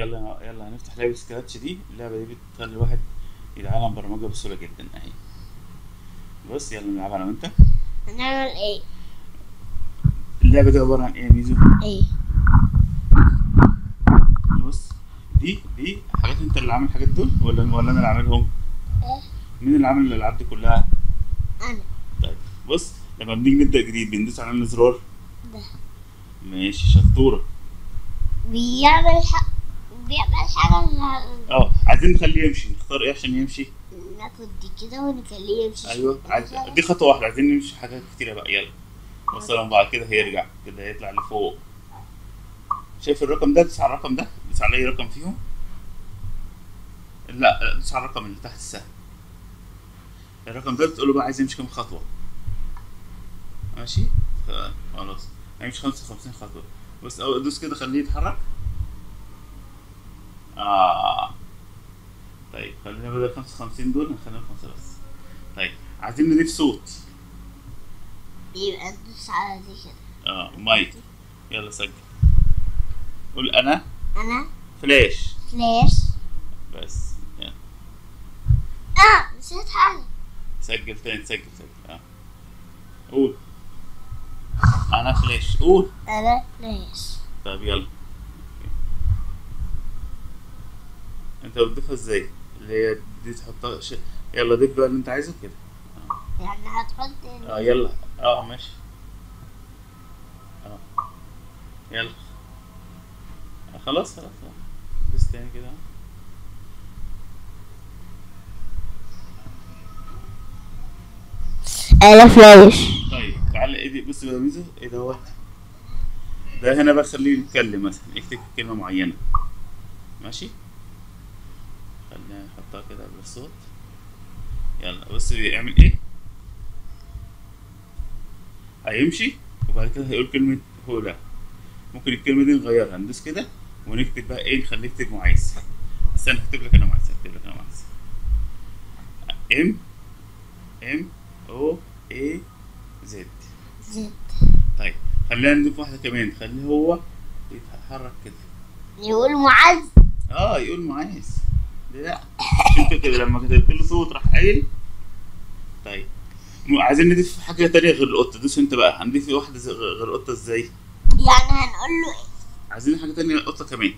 يلا يلا هنفتح لعبة سكراتش دي اللعبة دي بتخلي الواحد يتعلم برمجة بسهولة جدا اهي بص يلا نلعبها انا وانت هنعمل ايه اللعبة دي عبارة عن ايه يا ميزو ايه بص دي دي حاجات انت اللي عامل الحاجات دول ولا ولا انا اللي عاملهم ايه مين اللي عامل الالعاب دي كلها انا طيب بص لما بنيجي نبدأ جديد بندوس على انهي زرار ده ماشي شطورة بيعمل حق بيعمل حاجة اللي- اه عايزين نخليه يمشي نختار ايه عشان يمشي ناخد دي كده ونخليه يمشي ايوه شوية. عايز دي خطوة واحدة عايزين نمشي حاجات كتيرة بقى يلا مثلا بعد كده هيرجع كده هيطلع لفوق شايف الرقم ده دوس على الرقم ده دوس على اي رقم فيهم لا لا، دوس على الرقم اللي تحت السهم الرقم ده بتقول له بقى عايز يمشي كام خطوة ماشي ف- خلاص هيمشي 55 خطوة بس أول دوس كده خليه يتحرك اه طيب خلينا بدل 55 دول نخليهم خمسة بس طيب عايزين نضيف صوت يبقى ندوس على دي كده اه مايك يلا سجل قول انا انا فلاش فلاش بس يلا اه نسيت حاجة سجل تاني سجل سجل اه قول انا فلاش قول انا فلاش طب يلا انت بتضيفها ازاي اللي هي دي تحطها ش... يلا ضيف بقى اللي انت عايزه كده يعني هتحط اه يلا اه ماشي اه يلا آه خلاص خلاص آه. دوس تاني كده انا فلاش طيب تعالى ايه دي بص بقى ميزو ايه دوت ده هنا بقى خليه يتكلم مثلا يكتب كلمة معينة ماشي خلينا نحطها كده بالصوت يلا بص بيعمل ايه هيمشي وبعد كده هيقول كلمة هو لا ممكن الكلمة دي نغيرها ندوس كده ونكتب بقى ايه نخليه يكتب معايز بس انا هكتب لك انا معايز هكتب لك انا معايز ام ام او اي زد زد طيب خلينا نضيف واحدة كمان خليه هو يتحرك كده يقول معز اه يقول معايز ليه لا انت كده لما كتبت له صوت راح قايل طيب م- عايزين نضيف حاجة تانية غير القطة دوس انت بقى هنضيف واحدة زي- غير القطة ازاي يعني هنقول له ايه عايزين حاجة تانية القطة كمان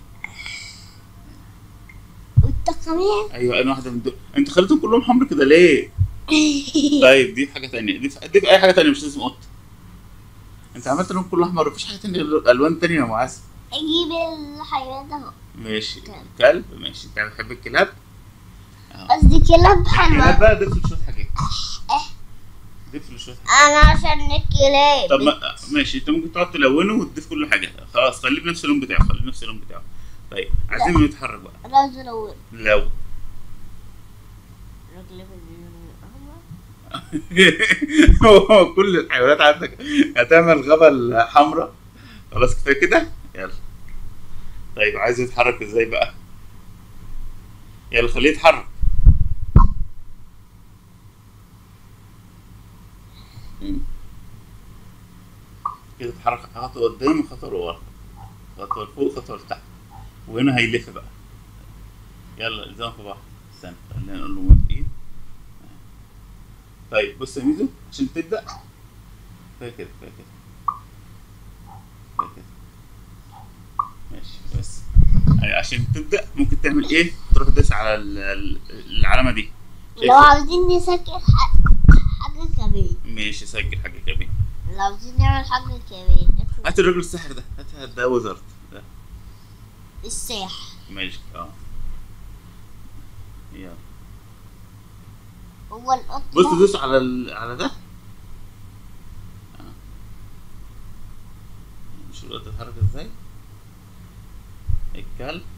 وانت كمان ايوه انا واحدة من دول انت خليتهم كلهم حمر كده ليه طيب دي حاجة تانية ضيف ضيف اي حاجة تانية مش لازم قطة انت عملت لهم كله احمر مفيش حاجة تانية غير الوان تانية يا معاذ اجيب الحيوان ده اهو ماشي كلب. كلب ماشي انت بتحب الكلاب قصدي كلاب الكلاب حلوة بقى ضيف له شوية حاجات اه ضيف له شوية حاجات انا عشان الكلاب طب ما ماشي انت ممكن تقعد تلونه وتضيف كل حاجه خلاص خليه بنفس اللون بتاعه خليه بنفس اللون بتاعه طيب عايزينه يتحرك بقى انا عايز الون لو رجل باللون الاحمر هو كل الحيوانات عندك هتعمل غبل حمراء خلاص كفايه كده يلا طيب عايزه يتحرك ازاي بقى يلا خليه يتحرك مم. كده اتحرك خطوه قدام وخطوه لورا خطوه لفوق خطوه لتحت وهنا هيلف بقى يلا الزام في بعض استنى خلينا نقول له موافقين طيب بص يا ميزو عشان تبدا كفايه كده كفايه كده كفايه كده ماشي بس أيوة، عشان تبدا ممكن تعمل ايه تروح تدوس على ال- ال- العلامه دي شايف؟ لو عاوزين نسجل ح- حاجة كمان ماشي سجل حاجه كمان لو عاوزين نعمل حاجة كمان ناخد هات الراجل الساحر ده هات هات ده وزارت ده الساح ماشي اه يلا هو القط بص ده دوس على ال... على ده آه. مش الوقت تتحرك ازاي الكلب